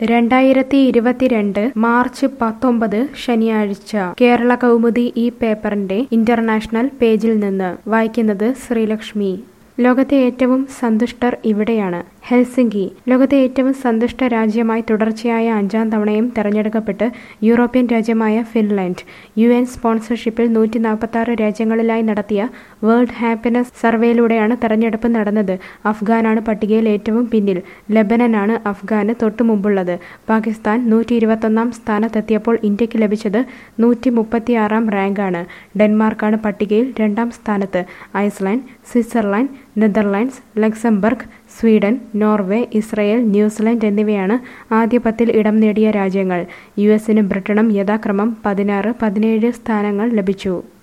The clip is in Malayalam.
രണ്ടായിരത്തി ഇരുപത്തിരണ്ട് മാർച്ച് പത്തൊമ്പത് ശനിയാഴ്ച കേരള കൗമുദി ഈ പേപ്പറിന്റെ ഇന്റർനാഷണൽ പേജിൽ നിന്ന് വായിക്കുന്നത് ശ്രീലക്ഷ്മി ലോകത്തെ ഏറ്റവും സന്തുഷ്ടർ ഇവിടെയാണ് ഹെൽസിങ്കി ലോകത്തെ ഏറ്റവും സന്തുഷ്ട രാജ്യമായി തുടർച്ചയായ അഞ്ചാം തവണയും തെരഞ്ഞെടുക്കപ്പെട്ട് യൂറോപ്യൻ രാജ്യമായ ഫിൻലാൻഡ് യു എൻ സ്പോൺസർഷിപ്പിൽ നൂറ്റി നാൽപ്പത്തി ആറ് രാജ്യങ്ങളിലായി നടത്തിയ വേൾഡ് ഹാപ്പിനെസ് സർവേയിലൂടെയാണ് തെരഞ്ഞെടുപ്പ് നടന്നത് അഫ്ഗാനാണ് പട്ടികയിൽ ഏറ്റവും പിന്നിൽ ലെബനനാണ് അഫ്ഗാന് തൊട്ടു മുമ്പുള്ളത് പാകിസ്ഥാൻ നൂറ്റി ഇരുപത്തൊന്നാം സ്ഥാനത്തെത്തിയപ്പോൾ ഇന്ത്യക്ക് ലഭിച്ചത് നൂറ്റി മുപ്പത്തിയാറാം റാങ്കാണ് ഡെൻമാർക്കാണ് പട്ടികയിൽ രണ്ടാം സ്ഥാനത്ത് Iceland Switzerland Netherlands Luxembourg Sweden Norway Israel New Zealand എന്നിവയാണ് ആദ്യ പത്തിൽ ഇടം നേടിയ രാജ്യങ്ങൾ യു എസിനും ബ്രിട്ടനും യഥാക്രമം പതിനാറ് പതിനേഴ് സ്ഥാനങ്ങൾ ലഭിച്ചു